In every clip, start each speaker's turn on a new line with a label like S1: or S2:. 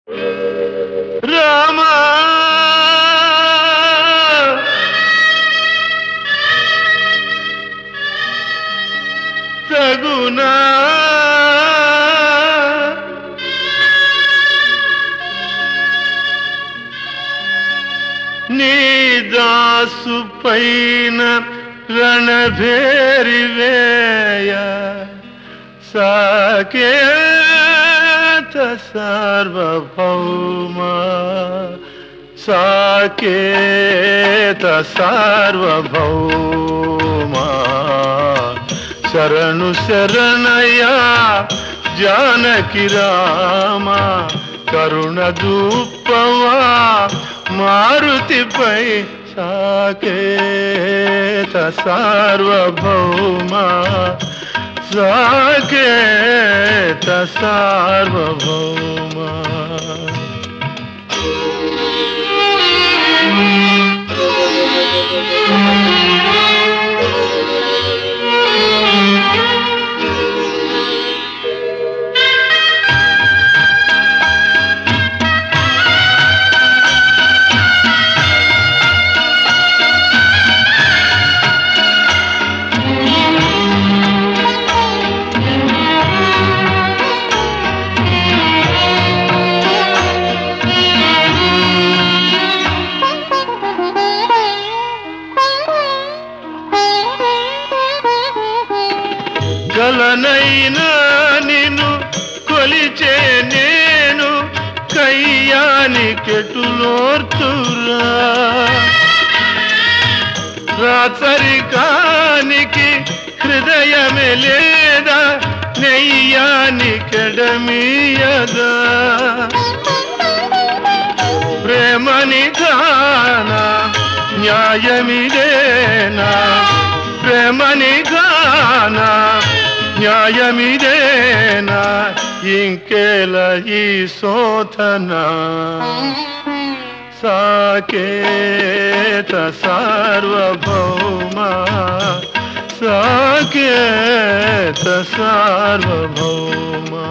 S1: రామా తగునా నీ దాసు పైన రణభేరి వేయ సాకేత సార్వభౌమ సాకేత సార్వభౌమ శరణు శరణయ జానకి రామ కరుణ దూపవా మారుతిపై సాకేత సార్వభౌమ సాకేత సార్వభౌమ గలనైనా నిన్ను కొలిచే నేను కయ్యాని కెటులోర్చురా రాచరికానికి హృదయమే లేదా నెయ్యాని కెడమీయదా ప్రేమని గానా న్యాయమిదేనా ప్రేమని గానా న్యాయమిదేనా ఇంకేల ఈ శోధన సాకేత సార్వభౌమ సాకేత సార్వభౌమ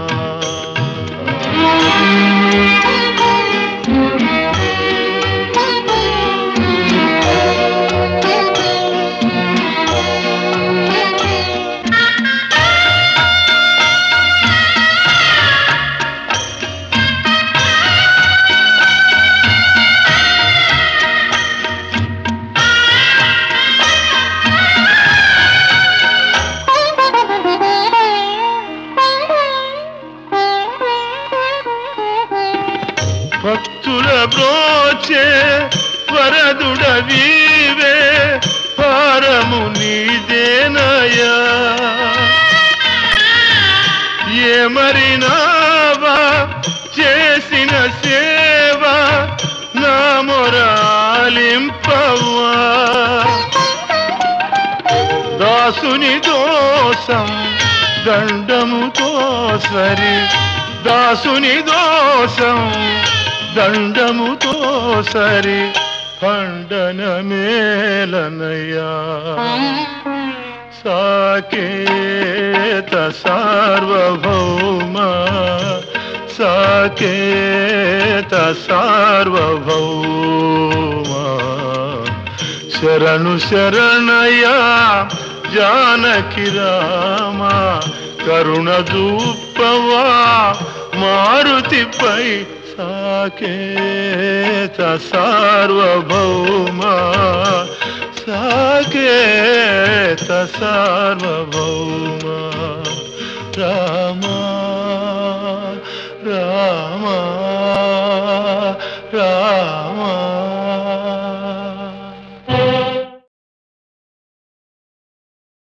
S1: భక్తుల బ్రోచే వరదుడ వీవే భారము నీదేనయా ఏమరినావా చేసిన సేవ నా మొరాలింపవా దాసుని దోషం దండముతో సరి దాసుని దోషం దండముతో సరి ఖండన మేలనయ్యా సాకేత సార్వభౌమ సాకేత సార్వభౌమ శరణు శరణయా జానకి రామ కరుణ దూపవా మారుతిపై సాకేత సార్వభౌమ సాకేత సార్వభౌమ రామ రామ రామ